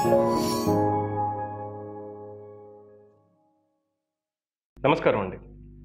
నమస్కారం అండి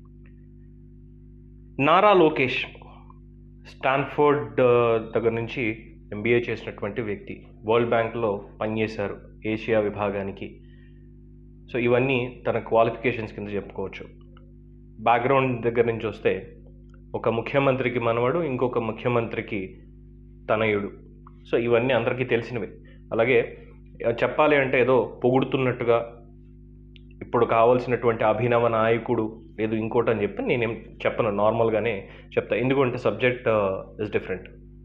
నారా లోకేష్ స్టాన్ఫోర్డ్ ఆ, దగ్గర నుంచి ఎంబీఏ చేసినటువంటి వ్యక్తి వరల్డ్ బ్యాంక్లో పనిచేశారు ఏషియా విభాగానికి సో ఇవన్నీ తన క్వాలిఫికేషన్స్ కింద చెప్పుకోవచ్చు బ్యాక్గ్రౌండ్ దగ్గర నుంచి వస్తే ఒక ముఖ్యమంత్రికి మనవడు ఇంకొక ముఖ్యమంత్రికి తనయుడు సో ఇవన్నీ అందరికీ తెలిసినవే అలాగే ఆ, చెప్పాలి అంటే ఏదో పొగుడుతున్నట్టుగా ఇప్పుడు కావాల్సినటువంటి అభినవ నాయకుడు లేదు ఇంకోటి అని చెప్పి నేనేం చెప్పను నార్మల్గానే చెప్తా ఎందుకంటే సబ్జెక్ట్ ఇస్ డిఫరెంట్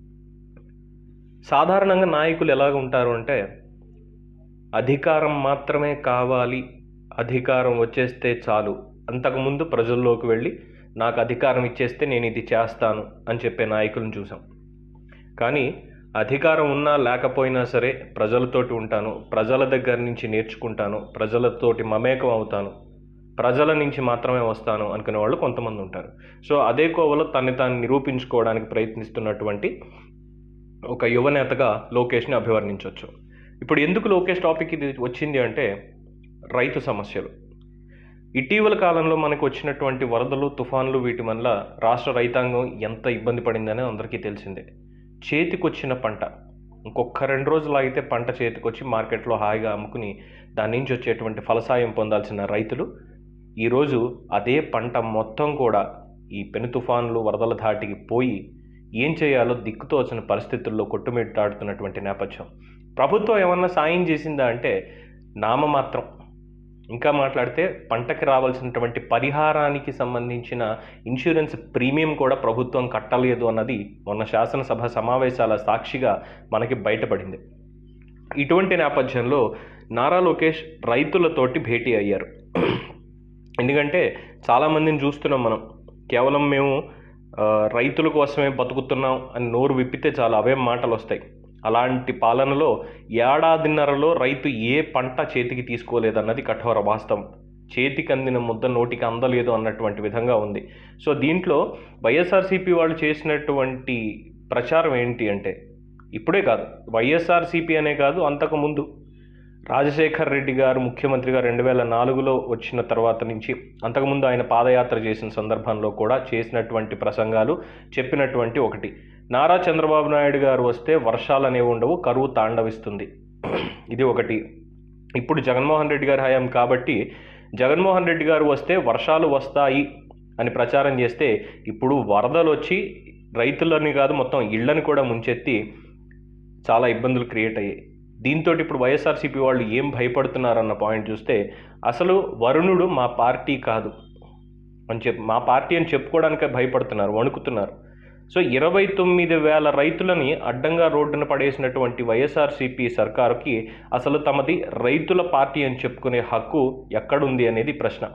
సాధారణంగా నాయకులు ఎలాగ ఉంటారు అంటే అధికారం మాత్రమే కావాలి అధికారం వచ్చేస్తే చాలు అంతకుముందు ప్రజల్లోకి వెళ్ళి నాకు అధికారం ఇచ్చేస్తే నేను ఇది చేస్తాను అని చెప్పే నాయకులను చూసాం కానీ అధికారం ఉన్నా లేకపోయినా సరే ప్రజలతోటి ఉంటాను ప్రజల దగ్గర నుంచి నేర్చుకుంటాను ప్రజలతోటి మమేకం అవుతాను ప్రజల నుంచి మాత్రమే వస్తాను అనుకునే వాళ్ళు కొంతమంది ఉంటారు సో అదే కోవలో తన్ని తాను నిరూపించుకోవడానికి ప్రయత్నిస్తున్నటువంటి ఒక యువనేతగా లోకేష్ని అభివర్ణించవచ్చు ఇప్పుడు ఎందుకు లోకేష్ టాపిక్ ఇది వచ్చింది అంటే రైతు సమస్యలు ఇటీవల కాలంలో మనకు వచ్చినటువంటి వరదలు తుఫాన్లు వీటి వల్ల రాష్ట్ర రైతాంగం ఎంత ఇబ్బంది పడిందనే అందరికీ తెలిసిందే చేతికొచ్చిన పంట ఇంకొక రెండు రోజులు ఆగితే పంట చేతికొచ్చి మార్కెట్లో హాయిగా అమ్ముకుని దాని నుంచి వచ్చేటువంటి ఫలసాయం పొందాల్సిన రైతులు ఈరోజు అదే పంట మొత్తం కూడా ఈ పెను తుఫాన్లు వరదల ధాటికి పోయి ఏం చేయాలో దిక్కుతోచిన పరిస్థితుల్లో కొట్టుమిట్టాడుతున్నటువంటి నేపథ్యం ప్రభుత్వం ఏమన్నా సాయం చేసిందా అంటే నామమాత్రం ఇంకా మాట్లాడితే పంటకి రావాల్సినటువంటి పరిహారానికి సంబంధించిన ఇన్సూరెన్స్ ప్రీమియం కూడా ప్రభుత్వం కట్టలేదు అన్నది మొన్న శాసనసభ సమావేశాల సాక్షిగా మనకి బయటపడింది ఇటువంటి నేపథ్యంలో నారా లోకేష్ రైతులతోటి భేటీ అయ్యారు ఎందుకంటే చాలామందిని చూస్తున్నాం మనం కేవలం మేము ఆ, రైతుల కోసమే బతుకుతున్నాం అని నోరు విప్పితే చాలా అవే మాటలు వస్తాయి అలాంటి పాలనలో ఏడాదిన్నరలో రైతు ఏ పంట చేతికి తీసుకోలేదన్నది కఠోర వాస్తవం చేతికి అందిన ముద్ద నోటికి అందలేదు అన్నటువంటి విధంగా ఉంది సో దీంట్లో వైఎస్ఆర్సీపీ వాళ్ళు చేసినటువంటి ప్రచారం ఏంటి అంటే ఇప్పుడే కాదు వైఎస్ఆర్సీపీ అనే కాదు అంతకు ముందు రాజశేఖర్ రెడ్డి గారు ముఖ్యమంత్రిగా రెండు వేల నాలుగులో వచ్చిన తర్వాత నుంచి అంతకుముందు ఆయన పాదయాత్ర చేసిన సందర్భంలో కూడా చేసినటువంటి ప్రసంగాలు చెప్పినటువంటి ఒకటి నారా చంద్రబాబు నాయుడు గారు వస్తే వర్షాలు అనేవి ఉండవు కరువు తాండవిస్తుంది ఇది ఒకటి ఇప్పుడు జగన్మోహన్ రెడ్డి గారి హయాం కాబట్టి జగన్మోహన్ రెడ్డి గారు వస్తే వర్షాలు వస్తాయి అని ప్రచారం చేస్తే ఇప్పుడు వరదలు వచ్చి రైతులని కాదు మొత్తం ఇళ్లను కూడా ముంచెత్తి చాలా ఇబ్బందులు క్రియేట్ అయ్యాయి దీంతో ఇప్పుడు వైఎస్ఆర్సీపీ వాళ్ళు ఏం భయపడుతున్నారన్న పాయింట్ చూస్తే అసలు వరుణుడు మా పార్టీ కాదు అని చెప్పి మా పార్టీ అని చెప్పుకోవడానికే భయపడుతున్నారు వణుకుతున్నారు సో ఇరవై తొమ్మిది వేల రైతులని అడ్డంగా రోడ్డున పడేసినటువంటి వైఎస్ఆర్సీపీ సర్కారుకి అసలు తమది రైతుల పార్టీ అని చెప్పుకునే హక్కు ఎక్కడుంది అనేది ప్రశ్న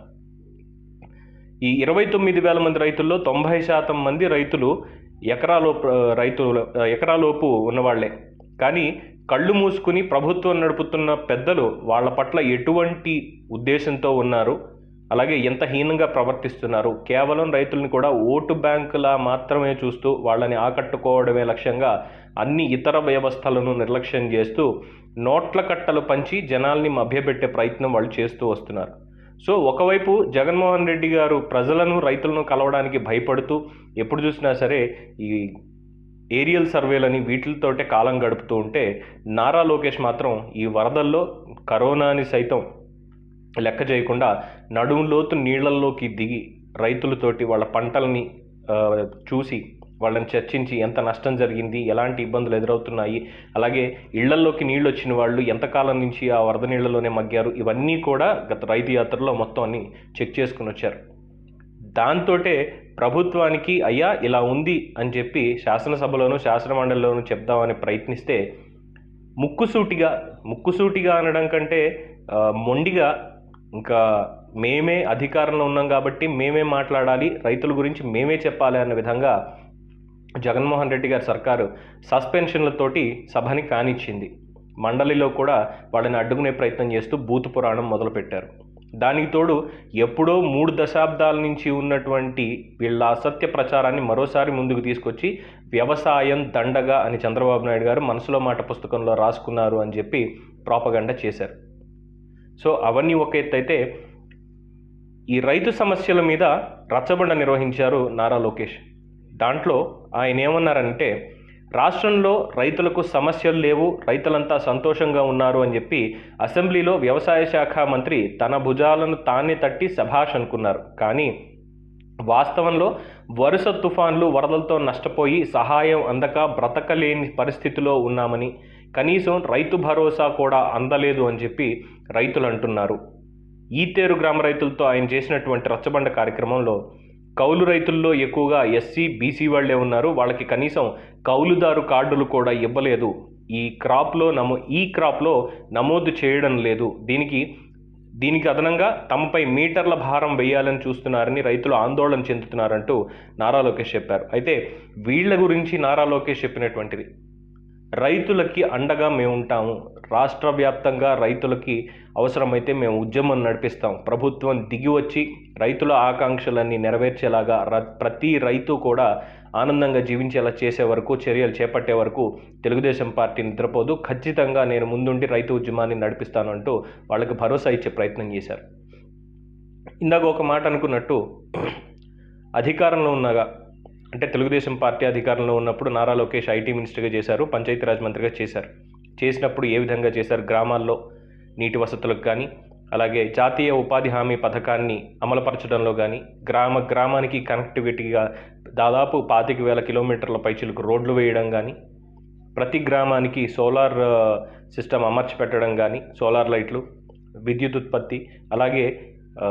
ఈ ఇరవై తొమ్మిది వేల మంది రైతుల్లో తొంభై శాతం మంది రైతులు ఎకరాలోపు రైతులు ఎకరాలోపు ఉన్నవాళ్లే కానీ కళ్ళు మూసుకుని ప్రభుత్వం నడుపుతున్న పెద్దలు వాళ్ళ పట్ల ఎటువంటి ఉద్దేశంతో ఉన్నారు అలాగే ఎంత హీనంగా ప్రవర్తిస్తున్నారు కేవలం రైతులను కూడా ఓటు బ్యాంకులా మాత్రమే చూస్తూ వాళ్ళని ఆకట్టుకోవడమే లక్ష్యంగా అన్ని ఇతర వ్యవస్థలను నిర్లక్ష్యం చేస్తూ నోట్ల కట్టలు పంచి జనాల్ని మభ్యపెట్టే ప్రయత్నం వాళ్ళు చేస్తూ వస్తున్నారు సో ఒకవైపు జగన్మోహన్ రెడ్డి గారు ప్రజలను రైతులను కలవడానికి భయపడుతూ ఎప్పుడు చూసినా సరే ఈ ఏరియల్ సర్వేలని వీటితోటే కాలం గడుపుతూ ఉంటే నారా లోకేష్ మాత్రం ఈ వరదల్లో కరోనాని సైతం లెక్క చేయకుండా నడుములోతు నీళ్లల్లోకి దిగి రైతులతోటి వాళ్ళ పంటల్ని ఆ, చూసి వాళ్ళని చర్చించి ఎంత నష్టం జరిగింది ఎలాంటి ఇబ్బందులు ఎదురవుతున్నాయి అలాగే ఇళ్లల్లోకి నీళ్ళు వచ్చిన వాళ్ళు ఎంతకాలం నుంచి ఆ వరద నీళ్లలోనే మగ్గారు ఇవన్నీ కూడా గత రైతు యాత్రలో మొత్తం అన్ని చెక్ చేసుకుని వచ్చారు దాంతోటే ప్రభుత్వానికి అయ్యా ఇలా ఉంది అని చెప్పి శాసనసభలోను శాసనమండలిలోను చెప్దామని ప్రయత్నిస్తే ముక్కుసూటిగా ముక్కుసూటిగా అనడం కంటే ఆ, మొండిగా ఇంకా మేమే అధికారంలో ఉన్నాం కాబట్టి మేమే మాట్లాడాలి రైతుల గురించి మేమే చెప్పాలి అన్న విధంగా జగన్మోహన్ రెడ్డి గారి సర్కారు సస్పెన్షన్లతోటి సభని కానిచ్చింది మండలిలో కూడా వాళ్ళని అడ్డుకునే ప్రయత్నం చేస్తూ బూతు పురాణం మొదలుపెట్టారు దానికి తోడు ఎప్పుడో మూడు దశాబ్దాల నుంచి ఉన్నటువంటి వీళ్ళ అసత్య ప్రచారాన్ని మరోసారి ముందుకు తీసుకొచ్చి వ్యవసాయం దండగా అని చంద్రబాబు నాయుడు గారు మనసులో మాట పుస్తకంలో రాసుకున్నారు అని చెప్పి ప్రాపగండ చేశారు సో అవన్నీ ఒక ఎత్తు అయితే ఈ రైతు సమస్యల మీద రచ్చబండ నిర్వహించారు నారా లోకేష్ దాంట్లో ఆయన ఏమన్నారంటే రాష్ట్రంలో రైతులకు సమస్యలు లేవు రైతులంతా సంతోషంగా ఉన్నారు అని చెప్పి అసెంబ్లీలో వ్యవసాయ శాఖ మంత్రి తన భుజాలను తానే తట్టి సభాష్ అనుకున్నారు కానీ వాస్తవంలో వరుస తుఫాన్లు వరదలతో నష్టపోయి సహాయం అందక బ్రతకలేని పరిస్థితిలో ఉన్నామని కనీసం రైతు భరోసా కూడా అందలేదు అని చెప్పి రైతులు అంటున్నారు ఈతేరు గ్రామ రైతులతో ఆయన చేసినటువంటి రచ్చబండ కార్యక్రమంలో కౌలు రైతుల్లో ఎక్కువగా ఎస్సీ బీసీ వాళ్ళే ఉన్నారు వాళ్ళకి కనీసం కౌలుదారు కార్డులు కూడా ఇవ్వలేదు ఈ క్రాప్లో నమో ఈ క్రాప్లో నమోదు చేయడం లేదు దీనికి దీనికి అదనంగా తమపై మీటర్ల భారం వేయాలని చూస్తున్నారని రైతులు ఆందోళన చెందుతున్నారంటూ నారా లోకేష్ చెప్పారు అయితే వీళ్ళ గురించి నారా లోకేష్ చెప్పినటువంటిది రైతులకి అండగా మేము ఉంటాము రాష్ట్ర వ్యాప్తంగా రైతులకి అవసరమైతే మేము ఉద్యమం నడిపిస్తాం ప్రభుత్వం దిగి వచ్చి రైతుల ఆకాంక్షలన్నీ నెరవేర్చేలాగా ర- ప్రతి రైతు కూడా ఆనందంగా జీవించేలా చేసే వరకు చర్యలు చేపట్టే వరకు తెలుగుదేశం పార్టీ నిద్రపోదు ఖచ్చితంగా నేను ముందుండి రైతు ఉద్యమాన్ని నడిపిస్తాను అంటూ వాళ్ళకి భరోసా ఇచ్చే ప్రయత్నం చేశారు ఇందాక ఒక మాట అనుకున్నట్టు అధికారంలో ఉన్నగా అంటే తెలుగుదేశం పార్టీ అధికారంలో ఉన్నప్పుడు నారా లోకేష్ ఐటీ మినిస్టర్గా చేశారు పంచాయతీరాజ్ మంత్రిగా చేశారు చేసినప్పుడు ఏ విధంగా చేశారు గ్రామాల్లో నీటి వసతులకు కానీ అలాగే జాతీయ ఉపాధి హామీ పథకాన్ని అమలుపరచడంలో కానీ గ్రామ గ్రామానికి కనెక్టివిటీగా దాదాపు పాతిక వేల కిలోమీటర్ల పైచిలకు రోడ్లు వేయడం కానీ ప్రతి గ్రామానికి సోలార్ సిస్టమ్ అమర్చి పెట్టడం కానీ సోలార్ లైట్లు విద్యుత్ ఉత్పత్తి అలాగే ఆ,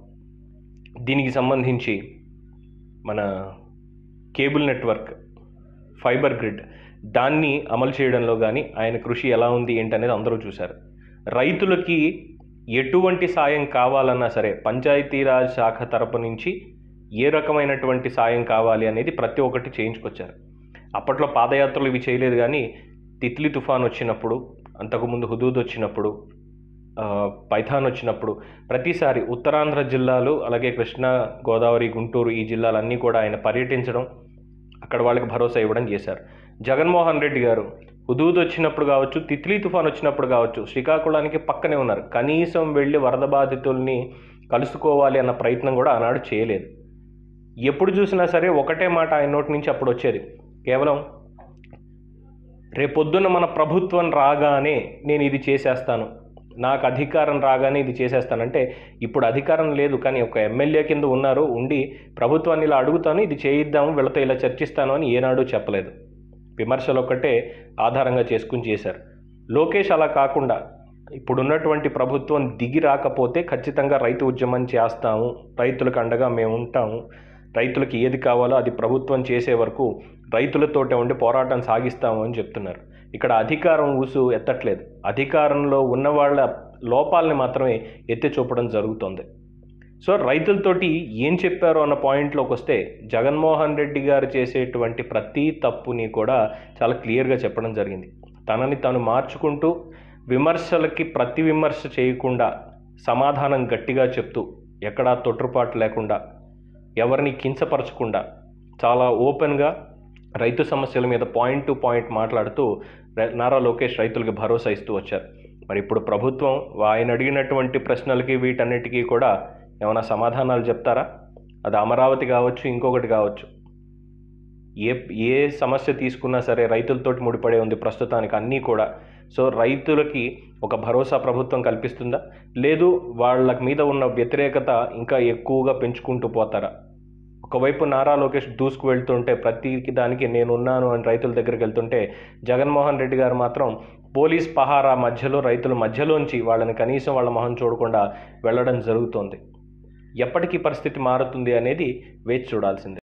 దీనికి సంబంధించి మన కేబుల్ నెట్వర్క్ ఫైబర్ గ్రిడ్ దాన్ని అమలు చేయడంలో కానీ ఆయన కృషి ఎలా ఉంది ఏంటనేది అందరూ చూశారు రైతులకి ఎటువంటి సాయం కావాలన్నా సరే పంచాయతీరాజ్ శాఖ తరపు నుంచి ఏ రకమైనటువంటి సాయం కావాలి అనేది ప్రతి ఒక్కటి చేయించుకొచ్చారు అప్పట్లో పాదయాత్రలు ఇవి చేయలేదు కానీ తిత్లీ తుఫాన్ వచ్చినప్పుడు అంతకుముందు హుదూద్ వచ్చినప్పుడు ఆ, పైథాన్ వచ్చినప్పుడు ప్రతిసారి ఉత్తరాంధ్ర జిల్లాలు అలాగే కృష్ణా గోదావరి గుంటూరు ఈ జిల్లాలన్నీ కూడా ఆయన పర్యటించడం అక్కడ వాళ్ళకి భరోసా ఇవ్వడం చేశారు జగన్మోహన్ రెడ్డి గారు హుదూద్ వచ్చినప్పుడు కావచ్చు తిత్లీ తుఫాన్ వచ్చినప్పుడు కావచ్చు శ్రీకాకుళానికి పక్కనే ఉన్నారు కనీసం వెళ్ళి వరద బాధితుల్ని కలుసుకోవాలి అన్న ప్రయత్నం కూడా ఆనాడు చేయలేదు ఎప్పుడు చూసినా సరే ఒకటే మాట ఆయన నోటి నుంచి అప్పుడు వచ్చేది కేవలం రేపొద్దున మన ప్రభుత్వం రాగానే నేను ఇది చేసేస్తాను నాకు అధికారం రాగానే ఇది చేసేస్తానంటే ఇప్పుడు అధికారం లేదు కానీ ఒక ఎమ్మెల్యే కింద ఉన్నారు ఉండి ప్రభుత్వాన్ని ఇలా అడుగుతాను ఇది చేయిద్దాము వీళ్ళతో ఇలా చర్చిస్తాను అని ఏనాడు చెప్పలేదు విమర్శలు ఒక్కటే ఆధారంగా చేసుకుని చేశారు లోకేష్ అలా కాకుండా ఇప్పుడున్నటువంటి ప్రభుత్వం దిగి రాకపోతే ఖచ్చితంగా రైతు ఉద్యమం చేస్తాము రైతులకు అండగా మేము ఉంటాము రైతులకు ఏది కావాలో అది ప్రభుత్వం చేసే వరకు రైతులతోటే ఉండి పోరాటం సాగిస్తాము అని చెప్తున్నారు ఇక్కడ అధికారం ఊసు ఎత్తట్లేదు అధికారంలో ఉన్న వాళ్ళ లోపాలని మాత్రమే ఎత్తి చూపడం జరుగుతోంది సో రైతులతోటి ఏం చెప్పారు అన్న పాయింట్లోకి వస్తే జగన్మోహన్ రెడ్డి గారు చేసేటువంటి ప్రతి తప్పుని కూడా చాలా క్లియర్గా చెప్పడం జరిగింది తనని తాను మార్చుకుంటూ విమర్శలకి ప్రతి విమర్శ చేయకుండా సమాధానం గట్టిగా చెప్తూ ఎక్కడా తొట్టుపాటు లేకుండా ఎవరిని కించపరచకుండా చాలా ఓపెన్గా రైతు సమస్యల మీద పాయింట్ టు పాయింట్ మాట్లాడుతూ ర- నారా లోకేష్ రైతులకు భరోసా ఇస్తూ వచ్చారు మరి ఇప్పుడు ప్రభుత్వం ఆయన అడిగినటువంటి ప్రశ్నలకి వీటన్నిటికీ కూడా ఏమైనా సమాధానాలు చెప్తారా అది అమరావతి కావచ్చు ఇంకొకటి కావచ్చు ఏ ఏ సమస్య తీసుకున్నా సరే రైతులతోటి ముడిపడే ఉంది ప్రస్తుతానికి అన్నీ కూడా సో రైతులకి ఒక భరోసా ప్రభుత్వం కల్పిస్తుందా లేదు వాళ్ళ మీద ఉన్న వ్యతిరేకత ఇంకా ఎక్కువగా పెంచుకుంటూ పోతారా ఒకవైపు నారా లోకేష్ దూసుకు వెళ్తుంటే ప్రతి దానికి నేనున్నాను అని రైతుల దగ్గరికి వెళ్తుంటే జగన్మోహన్ రెడ్డి గారు మాత్రం పోలీస్ పహారా మధ్యలో రైతుల మధ్యలోంచి వాళ్ళని కనీసం వాళ్ళ మొహం చూడకుండా వెళ్ళడం జరుగుతోంది ఎప్పటికీ పరిస్థితి మారుతుంది అనేది వేచి చూడాల్సిందే